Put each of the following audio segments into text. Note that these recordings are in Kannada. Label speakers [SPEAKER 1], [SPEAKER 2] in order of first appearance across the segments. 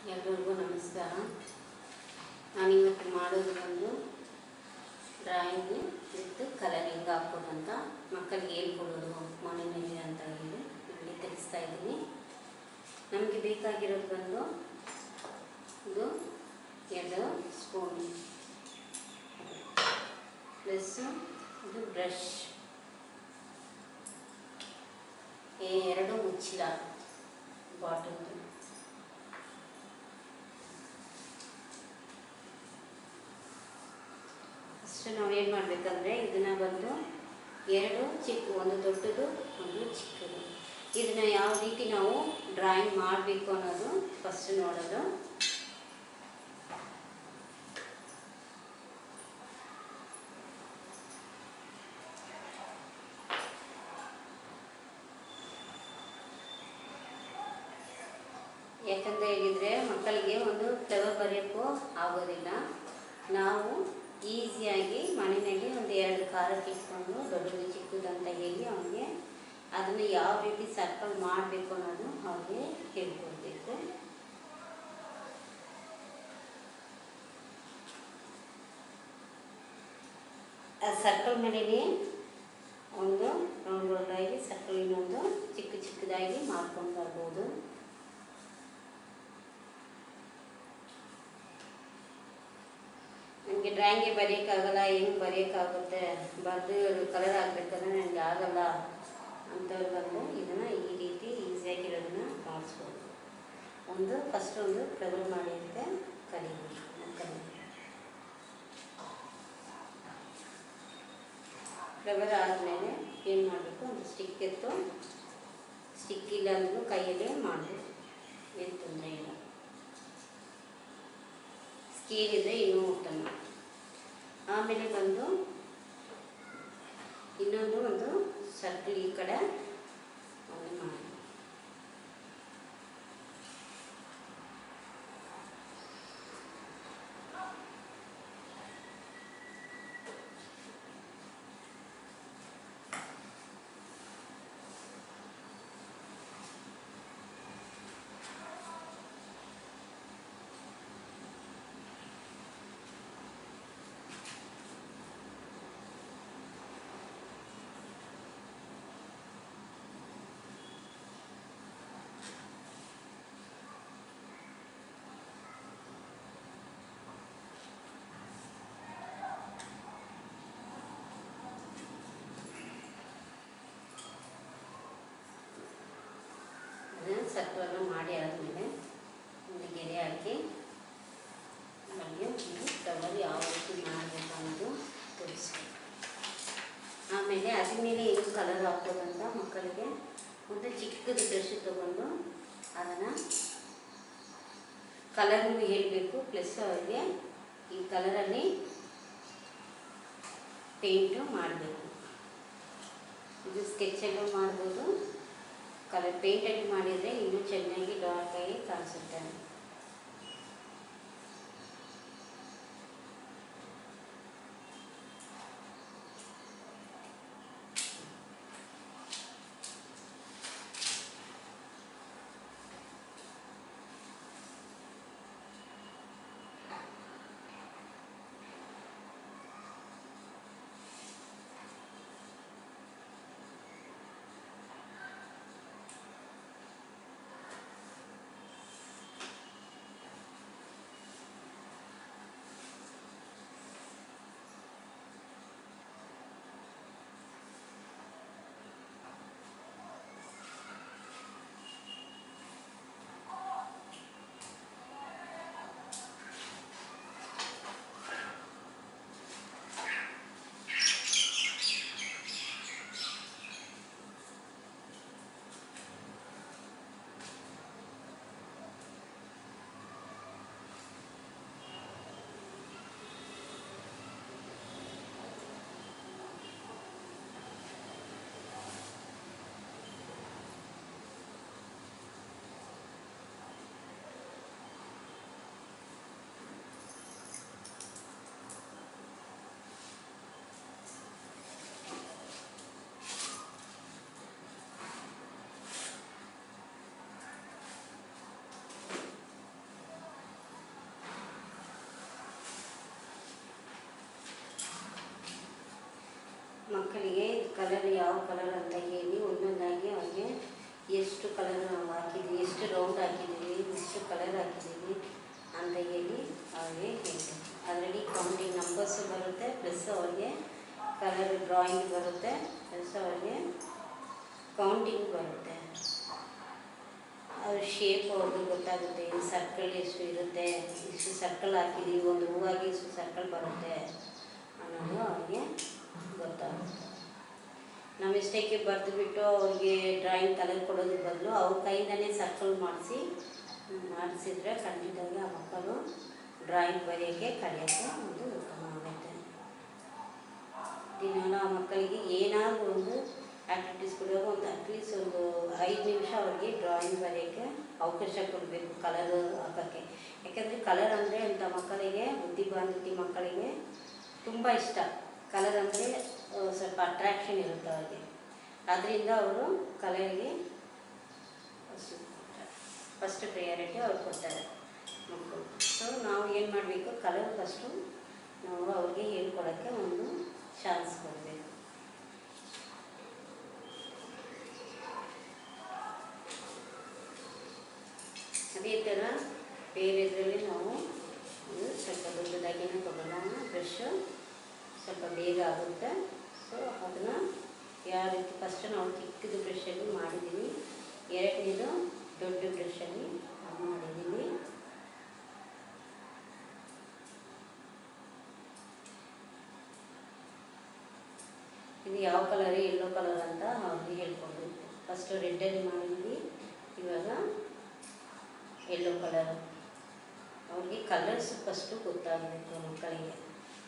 [SPEAKER 1] ಎಲ್ರಿಗೂ ನಮಸ್ಕಾರ ನಾನಿವತ್ತು ಮಾಡೋದು ಬಂದು ಡ್ರಾಯಿಂಗ್ ವಿತ್ ಕಲರಿಂಗ್ ಹಾಕೋದು ಅಂತ ಮಕ್ಕಳಿಗೆ ಹೇಳ್ಕೊಡೋದು ಮನೆಯಲ್ಲಿ ಅಂತ ಹೇಳಿ ಇಲ್ಲಿ ತಿಳಿಸ್ತಾ ಇದ್ದೀನಿ ನಮಗೆ ಬೇಕಾಗಿರೋದು ಬಂದು ಇದು ಎರಡು ಸ್ಪೂನ್ ಪ್ಲಸ್ಸು ಇದು ಬ್ರಷ್ ಎರಡು ಮುಚ್ಚಳ ಬಾಟಲ್ದು ಫಸ್ಟ್ ನಾವೇನು ಮಾಡಬೇಕಂದ್ರೆ ಇದನ್ನು ಬಂದು ಎರಡು ಚಿಕ್ಕ ಒಂದು ದೊಡ್ಡದು ಒಂದು ಚಿಕ್ಕದು ಇದನ್ನು ಯಾವ ರೀತಿ ನಾವು ಡ್ರಾಯಿಂಗ್ ಮಾಡಬೇಕು ಅನ್ನೋದು ಫಸ್ಟ್ ನೋಡೋದು ಯಾಕಂದರೆ ಹೇಳಿದರೆ ಮಕ್ಕಳಿಗೆ ಒಂದು ಫ್ಲವರ್ ಬರೆಯೋಕ್ಕೂ ಆಗೋದಿಲ್ಲ ನಾವು ಈಸಿಯಾಗಿ ಮನೆಯಲ್ಲಿ ಒಂದು ಎರಡು ಖಾರ ಇಟ್ಕೊಂಡು ದೊಡ್ಡದು ಚಿಕ್ಕದು ಅಂತ ಹೇಳಿ ಅವನಿಗೆ ಅದನ್ನು ಯಾವ ರೀತಿ ಸರ್ಕಲ್ ಮಾಡಬೇಕು ಅನ್ನೋದು ಅವ್ರಿಗೆ ಹೇಳ್ಕೊಡ್ಬೇಕು ಆ ಸರ್ಕಲ್ ಮೇಲೆ ಒಂದು ರೌಂಡ್ ರೌಂಡಾಗಿ ಸರ್ಕಲ್ ಇನ್ನೊಂದು ಚಿಕ್ಕ ಚಿಕ್ಕದಾಗಿ ಮಾಡ್ಕೊಂಡು ಬರ್ಬೋದು ನನಗೆ ಡ್ರಾಯಿಂಗೇ ಬರೆಯೋಕ್ಕಾಗಲ್ಲ ಹೆಂಗೆ ಬರೆಯೋಕ್ಕಾಗುತ್ತೆ ಬರೆದು ಕಲರ್ ಹಾಕ್ಬೇಕಂದ್ರೆ ನನಗೆ ಆಗಲ್ಲ ಅಂಥವ್ರು ಬಂದು ಇದನ್ನು ಈ ರೀತಿ ಈಸಿಯಾಗಿರೋದನ್ನ ಮಾಡಿಸ್ಬೋದು ಒಂದು ಫಸ್ಟ್ ಒಂದು ಫ್ಲವರ್ ಮಾಡಿ ಅಂತ ಕಲಿಬೇಕು ಮಕ್ಕಳಿಗೆ ಫ್ಲವರ್ ಆದಮೇಲೆ ಏನು ಮಾಡಬೇಕು ಒಂದು ಸ್ಟಿಕ್ ಎತ್ತು ಸ್ಟಿಕ್ ಇಲ್ಲ ಅಂದ್ರೂ ಕೈಯಲ್ಲೇ ಮಾಡಬೇಕು ಏನು ತೊಂದರೆ ಇಲ್ಲ ಸ್ಕೇಲ್ ಇದ್ದರೆ ಇನ್ನೂ ಉತ್ತಮ ಆಮೇಲೆ ಬಂದು ಇನ್ನೊಂದು ಒಂದು ಸರ್ಕಲ್ ಈ ಕಡೆ ಒಂದು ಮಾಡಿ ಅದನ್ನು ಸರ್ಕಲನ್ನು ಮಾಡಿ ಆದಮೇಲೆ ಒಂದು ಗೆರೆ ಹಾಕಿ ನಮಗೆ ಒಂದು ಫ್ಲವರ್ ಯಾವ ರೀತಿ ಮಾಡಬೇಕು ಅನ್ನೋದು ತೋರಿಸ್ಬೇಕು ಆಮೇಲೆ ಅದ್ರ ಮೇಲೆ ಏನು ಕಲರ್ ಹಾಕೋದಂತ ಮಕ್ಕಳಿಗೆ ಒಂದು ಚಿಕ್ಕದು ಬ್ರಷ್ ತಗೊಂಡು ಅದನ್ನು ಕಲರ್ನು ಹೇಳಬೇಕು ಪ್ಲಸ್ ಅವರಿಗೆ ಈ ಕಲರಲ್ಲಿ ಪೇಂಟು ಮಾಡಬೇಕು ಇದು ಸ್ಕೆಚಲ್ಲೂ ಮಾಡ್ಬೋದು ಕಲರ್ ಪೇಂಟಲ್ಲಿ ಮಾಡಿದರೆ ಇನ್ನೂ ಚೆನ್ನಾಗಿ ಡಾರ್ಕಾಗಿ ಕಾಣಿಸುತ್ತೆ ಕಲರ್ ಯಾವ ಕಲರ್ ಅಂತ ಹೇಳಿ ಒಂದೊಂದಾಗಿ ಅವ್ರಿಗೆ ಎಷ್ಟು ಕಲರ್ ನಾವು ಹಾಕಿದ್ದೀವಿ ಎಷ್ಟು ರೌಂಡ್ ಹಾಕಿದ್ದೀವಿ ಎಷ್ಟು ಕಲರ್ ಹಾಕಿದ್ದೀವಿ ಅಂತ ಹೇಳಿ ಅವ್ರಿಗೆ ಹೇಳ್ತೀವಿ ಅದರಲ್ಲಿ ಕೌಂಟಿಂಗ್ ನಂಬರ್ಸು ಬರುತ್ತೆ ಪ್ಲಸ್ ಅವ್ರಿಗೆ ಕಲರ್ ಡ್ರಾಯಿಂಗ್ ಬರುತ್ತೆ ಪ್ಲಸ್ ಅವ್ರಿಗೆ ಕೌಂಟಿಂಗ್ ಬರುತ್ತೆ ಅವ್ರ ಶೇಪ್ ಅವ್ರಿಗೆ ಗೊತ್ತಾಗುತ್ತೆ ಸರ್ಕಲ್ ಎಷ್ಟು ಇರುತ್ತೆ ಇಷ್ಟು ಸರ್ಕಲ್ ಹಾಕಿದ್ದೀವಿ ಒಂದು ಹೂವಾಗಿ ಇಷ್ಟು ಸರ್ಕಲ್ ಬರುತ್ತೆ ಅನ್ನೋದು ಅವ್ರಿಗೆ ಗೊತ್ತಾಗುತ್ತೆ ನಾವು ಇಷ್ಟಕ್ಕೆ ಬರೆದು ಬಿಟ್ಟು ಅವ್ರಿಗೆ ಡ್ರಾಯಿಂಗ್ ಕಲರ್ ಕೊಡೋದ್ರ ಬದಲು ಅವ್ರ ಕೈಯಿಂದನೇ ಸರ್ಕಲ್ ಮಾಡಿಸಿ ಮಾಡಿಸಿದ್ರೆ ಖಂಡಿತವಾಗಿ ಆ ಮಕ್ಕಳು ಡ್ರಾಯಿಂಗ್ ಬರೆಯೋಕ್ಕೆ ಕಲಿಯೋಕ್ಕೆ ಒಂದು ಉತ್ತಮ ಆಗುತ್ತೆ ದಿನಾಲು ಆ ಮಕ್ಕಳಿಗೆ ಏನಾದರೂ ಒಂದು ಆ್ಯಕ್ಟಿವಿಟೀಸ್ ಕೊಡುವಾಗ ಒಂದು ಅಟ್ಲೀಸ್ಟ್ ಒಂದು ಐದು ನಿಮಿಷ ಅವ್ರಿಗೆ ಡ್ರಾಯಿಂಗ್ ಬರೆಯೋಕ್ಕೆ ಅವಕಾಶ ಕೊಡಬೇಕು ಕಲರ್ ಹಾಕೋಕ್ಕೆ ಯಾಕೆಂದರೆ ಕಲರ್ ಅಂದರೆ ಅಂಥ ಮಕ್ಕಳಿಗೆ ಬುದ್ಧಿಮಾಂದ್ಯತೆ ಮಕ್ಕಳಿಗೆ ತುಂಬ ಇಷ್ಟ ಕಲರ್ ಅಂದರೆ ಸ್ವಲ್ಪ ಅಟ್ರಾಕ್ಷನ್ ಇರುತ್ತೆ ಅವ್ರಿಗೆ ಅದರಿಂದ ಅವರು ಕಲರ್ಗೆ ಫಸ್ಟ್ ಪ್ರಿಯಾರಿಟಿ ಅವ್ರು ಕೊಡ್ತಾರೆ ಮಕ್ಕಳು ಸೊ ನಾವು ಏನು ಮಾಡಬೇಕು ಕಲರ್ ಫಸ್ಟು ನಾವು ಅವ್ರಿಗೆ ಹೇಳ್ಕೊಡೋಕ್ಕೆ ಒಂದು ಚಾನ್ಸ್ ಕೊಡಬೇಕು ಅದೇ ಥರ ಬೇರೆದ್ರಲ್ಲಿ ನಾವು ಇದು ಸ್ವಲ್ಪ ದೊಡ್ಡದಾಗಿನೇ ತಗೊಳ್ಳೋಣ ಬ್ರಷ್ ಸ್ವಲ್ಪ ಬೇಗ ಆಗುತ್ತೆ ಸೊ ಅದನ್ನು ಯಾವ ರೀತಿ ಫಸ್ಟ್ ನಾವು ಚಿಕ್ಕದು ಬ್ರಷಲ್ಲಿ ಮಾಡಿದ್ದೀವಿ ಎರಡನೇದು ದೊಡ್ಡ ಬ್ರಷಲ್ಲಿ ಅದು ಮಾಡಿದ್ದೀವಿ ಇದು ಯಾವ ಕಲರ್ ಎಲ್ಲೋ ಕಲರ್ ಅಂತ ಅವ್ರಿಗೆ ಹೇಳ್ಕೊಡ್ಬೇಕು ಫಸ್ಟು ರೆಡ್ಡಲ್ಲಿ ಮಾಡಿದ್ವಿ ಇವಾಗ ಎಲ್ಲೋ ಕಲರ್ ಅವ್ರಿಗೆ ಕಲರ್ಸ್ ಫಸ್ಟು ಗೊತ್ತಾಗಬೇಕು ಮಕ್ಕಳಿಗೆ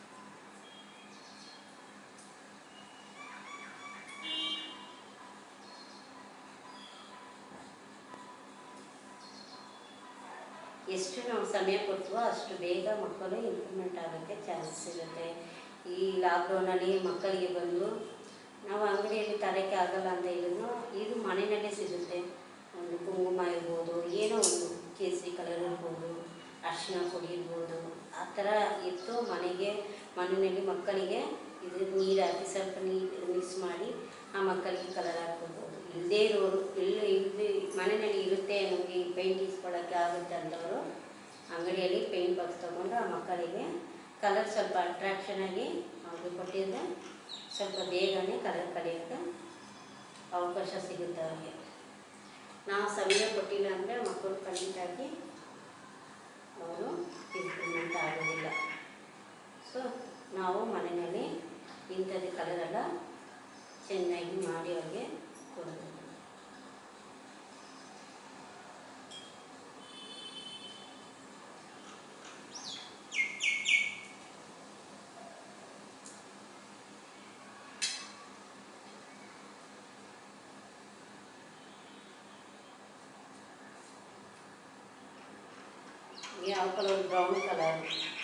[SPEAKER 1] ಎಷ್ಟು ನಾವು ಸಮಯ ಕೊಡ್ತೀವೋ ಅಷ್ಟು ಬೇಗ ಮಕ್ಕಳು ಇಂಪ್ರೂವ್ಮೆಂಟ್ ಆಗೋಕ್ಕೆ ಚಾನ್ಸಸ್ ಇರುತ್ತೆ ಈ ಲಾಕ್ಡೌನಲ್ಲಿ ಮಕ್ಕಳಿಗೆ ಬಂದು ನಾವು ಅಂಗಡಿಯಲ್ಲಿ ತರೋಕ್ಕೆ ಆಗಲ್ಲ ಅಂತ ಹೇಳಿದ್ರು ಇದು ಮನೆಯಲ್ಲೇ ಸಿಗುತ್ತೆ ಒಂದು ಕುಂಕುಮ ಇರ್ಬೋದು ಏನೋ ಒಂದು ಕೇಸರಿ ಕಲರ್ ಇರ್ಬೋದು ಅರಿಶಿನ ಪುಡಿ ಇರ್ಬೋದು ಆ ಥರ ಇತ್ತು ಮನೆಗೆ ಮನೆಯಲ್ಲಿ ಮಕ್ಕಳಿಗೆ ಇದು ನೀರು ಹಾಕಿ ಸ್ವಲ್ಪ ನೀರು ಮಿಕ್ಸ್ ಮಾಡಿ ಆ ಮಕ್ಕಳಿಗೆ ಕಲರ್ ಹಾಕ್ಕೊಡ್ಬೋದು ಇಲ್ಲದೇ ಇರೋರು ಇಲ್ಲ ಇಲ್ಲದೆ ಮನೆಯಲ್ಲಿ ಇರುತ್ತೆ ನಮಗೆ ಪೇಂಟ್ ಇಸ್ಕೊಳ್ಳೋಕ್ಕೆ ಆಗುತ್ತೆ ಅಂತವರು ಅಂಗಡಿಯಲ್ಲಿ ಪೇಂಟ್ ಬಾಕ್ಸ್ ತೊಗೊಂಡು ಆ ಮಕ್ಕಳಿಗೆ ಕಲರ್ ಸ್ವಲ್ಪ ಅಟ್ರಾಕ್ಷನ್ ಆಗಿ ಅವ್ರಿಗೆ ಕೊಟ್ಟಿದ್ರೆ ಸ್ವಲ್ಪ ಬೇಗನೆ ಕಲರ್ ಕಲಿಯೋಕ್ಕೆ ಅವಕಾಶ ಸಿಗುತ್ತೆ ಅವ್ರಿಗೆ ನಾವು ಸಮಯ ಕೊಟ್ಟಿಲ್ಲ ಅಂದರೆ ಮಕ್ಕಳು ಖಂಡಿತಾಗಿ ಅವರು ಇಂಪ್ರೂವ್ಮೆಂಟ್ ಆಗೋದಿಲ್ಲ ಸೊ ನಾವು ಮನೆಯಲ್ಲಿ ಇಂಥದ್ದು ಕಲರೆಲ್ಲ ಚೆನ್ನಾಗಿ ಮಾಡಿ ಅವ್ರಿಗೆ ಕೊಡಬೇಕು ಯಾವ ಕಲರ್ ಬ್ರೌನ್ ಕಲರ್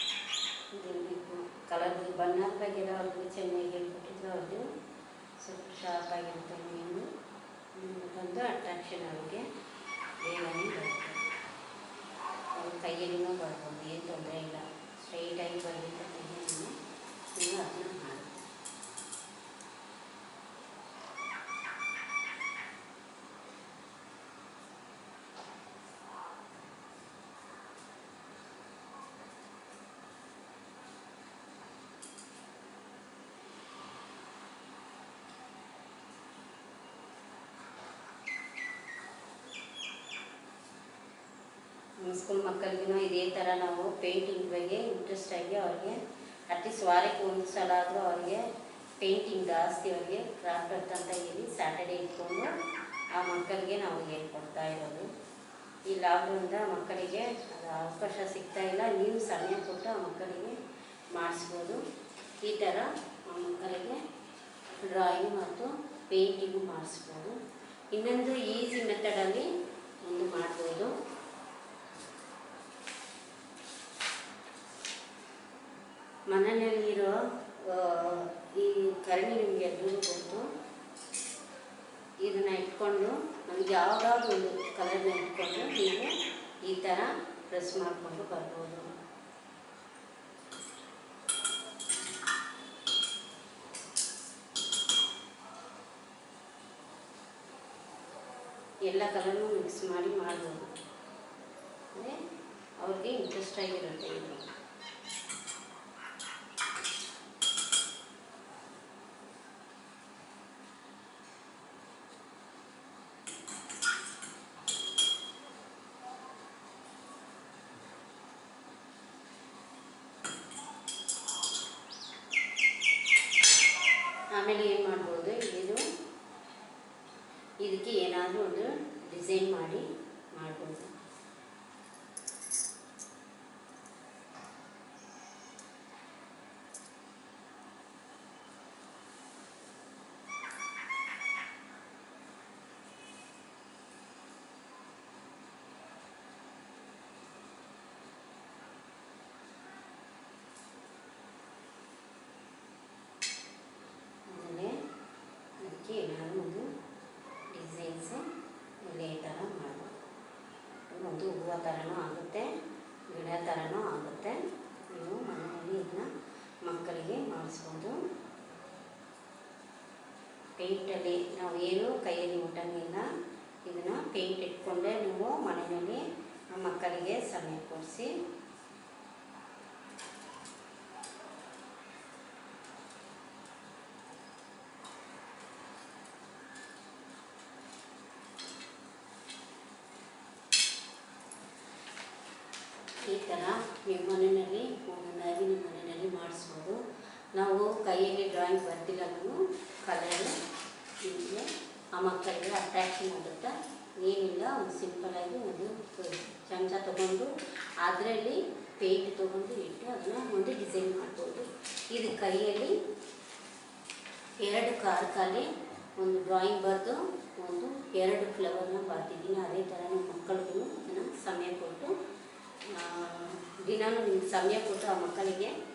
[SPEAKER 1] ಕಲರ್ ಬಣ್ಣದ ಬಗ್ಗೆ ಅವ್ರಿಗೆ ಚೆನ್ನಾಗಿ ಹೇಳ್ಕೊಟ್ಟಿದ್ರು ಅವ್ರಿಗೆ ಸ್ವಲ್ಪ ಶಾರ್ಪ್ ಆಗಿರುತ್ತೆ ಮೀನು ಒಂದು ಅಟ್ರಾಕ್ಷನ್ ಅವ್ರಿಗೆ ಬೇಗನೆ ಬರುತ್ತೆ ಅವ್ರ ಕೈಯಲ್ಲಿನೂ ಬರ್ಬೋದು ಏನು ತೊಂದರೆ ಇಲ್ಲ ಸ್ಟ್ರೈಟಾಗಿ ಬರಲಿಕ್ಕೆ ಕೈಯನ್ನು ನೀವು ಅದನ್ನ ಮಾಡಿ ಸ್ಕೂಲ್ ಮಕ್ಕಳಿಗೂ ಇದೇ ಥರ ನಾವು ಪೇಂಟಿಂಗ್ ಬಗ್ಗೆ ಇಂಟ್ರೆಸ್ಟ್ ಆಗಿ ಅವ್ರಿಗೆ ಅಟ್ಲೀಸ್ಟ್ ವಾರಕ್ಕೆ ಒಂದು ಸಲ ಆದರೂ ಅವ್ರಿಗೆ ಪೇಂಟಿಂಗ್ ಜಾಸ್ತಿ ಅವ್ರಿಗೆ ಕ್ರಾಫ್ಟ್ ವರ್ಕ್ ಅಂತ ಹೇಳಿ ಸ್ಯಾಟರ್ಡೇ ಇಟ್ಕೊಂಡು ಆ ಮಕ್ಕಳಿಗೆ ನಾವು ಹೇಳ್ಕೊಡ್ತಾ ಇರೋದು ಈ ಲಾಕ್ಡೌನಿಂದ ಮಕ್ಕಳಿಗೆ ಅದು ಅವಕಾಶ ಸಿಗ್ತಾ ಇಲ್ಲ ನೀವು ಸಮಯ ಕೊಟ್ಟು ಆ ಮಕ್ಕಳಿಗೆ ಮಾಡಿಸ್ಬೋದು ಈ ಥರ ಆ ಮಕ್ಕಳಿಗೆ ಡ್ರಾಯಿಂಗ್ ಮತ್ತು ಪೇಂಟಿಂಗ್ ಮಾಡಿಸ್ಬೋದು ಇನ್ನೊಂದು ಈಸಿ ಮೆಥಡಲ್ಲಿ ಒಂದು ಮಾಡ್ಬೋದು ಮನೆಯಲ್ಲಿರೋ ಆ, ಈ ಕರಣಿ ನಿಮಗೆ ಎಲ್ಲರಿಗೂ ಗೊತ್ತು ಇದನ್ನು ಇಟ್ಕೊಂಡು ನಮ್ಗೆ ಯಾವುದಾದ್ರು ಒಂದು ಕಲರ್ನ ಇಟ್ಕೊಂಡು ನೀವು ಈ ಥರ ಪ್ರೆಸ್ ಮಾಡಿಕೊಂಡು ಬರ್ಬೋದು ಎಲ್ಲ ಕಲರ್ನು ಮಿಕ್ಸ್ ಮಾಡಿ ಮಾಡ್ಬೋದು ಅಂದರೆ ಅವ್ರಿಗೆ ಇಂಟ್ರೆಸ್ಟ್ ಆಗಿರುತ್ತೆ ಇದು ಆಮೇಲೆ ಏನು ಮಾಡ್ಬೋದು ಇದು ಇದಕ್ಕೆ ಏನಾದರೂ ಒಂದು ಡಿಸೈನ್ ಮಾಡಿ ಮಾಡ್ಬೋದು ಆಮೇಲೆ ಅದಕ್ಕೆ ಏನಾದರೂ ಒಂದು ಡಿಸೈನ್ಸು ಎಲೆ ಥರ ಮಾಡ್ಬೋದು ಒಂದು ಹೂವು ಥರನೂ ಆಗುತ್ತೆ ಗಿಡ ಥರನೂ ಆಗುತ್ತೆ ನೀವು ಮನೆಯಲ್ಲಿ ಇದನ್ನ ಮಕ್ಕಳಿಗೆ ಮಾಡಿಸ್ಬೋದು ಪೇಂಟಲ್ಲಿ ನಾವು ಏನು ಕೈಯಲ್ಲಿ ಮುಟ್ಟಂಗಿಲ್ಲ ಇದನ್ನು ಪೇಂಟ್ ಇಟ್ಕೊಂಡೆ ನೀವು ಮನೆಯಲ್ಲಿ ಮಕ್ಕಳಿಗೆ ಸಮಯ ಕೊಡಿಸಿ ಈ ಥರ ನಿಮ್ಮ ಮನೆಯಲ್ಲಿ ಒಂದೊಂದಾಗಿ ನಿಮ್ಮ ಮನೆಯಲ್ಲಿ ಮಾಡಿಸ್ಬೋದು ನಾವು ಕೈಯಲ್ಲಿ ಡ್ರಾಯಿಂಗ್ ಬರ್ದಿಲ್ಲೂ ಕಲರ್ ನಿಮಗೆ ಆ ಮಕ್ಕಳಿಗೆ ಅಟ್ರಾಕ್ಷನ್ ಆಗುತ್ತೆ ಏನಿಲ್ಲ ಒಂದು ಸಿಂಪಲಾಗಿ ಒಂದು ಚಮಚ ತೊಗೊಂಡು ಅದರಲ್ಲಿ ಪೇಂಟ್ ತೊಗೊಂಡು ಇಟ್ಟು ಅದನ್ನು ಒಂದು ಡಿಸೈನ್ ಮಾಡ್ಬೋದು ಇದು ಕೈಯಲ್ಲಿ ಎರಡು ಕಾರ್ಕಲ್ಲಿ ಒಂದು ಡ್ರಾಯಿಂಗ್ ಬರೆದು ಒಂದು ಎರಡು ಫ್ಲವರ್ನ ಬರ್ತಿದ್ದೀನಿ ಅದೇ ಥರ ನಿಮ್ಮ ಮಕ್ಕಳಿಗೂ ಅದನ್ನು ಸಮಯ ಕೊಟ್ಟು ಆ, ದಿನಾನು ನಿಮ್ಗೆ ಸಮಯ ಕೊಟ್ಟು ಆ ಮಕ್ಕಳಿಗೆ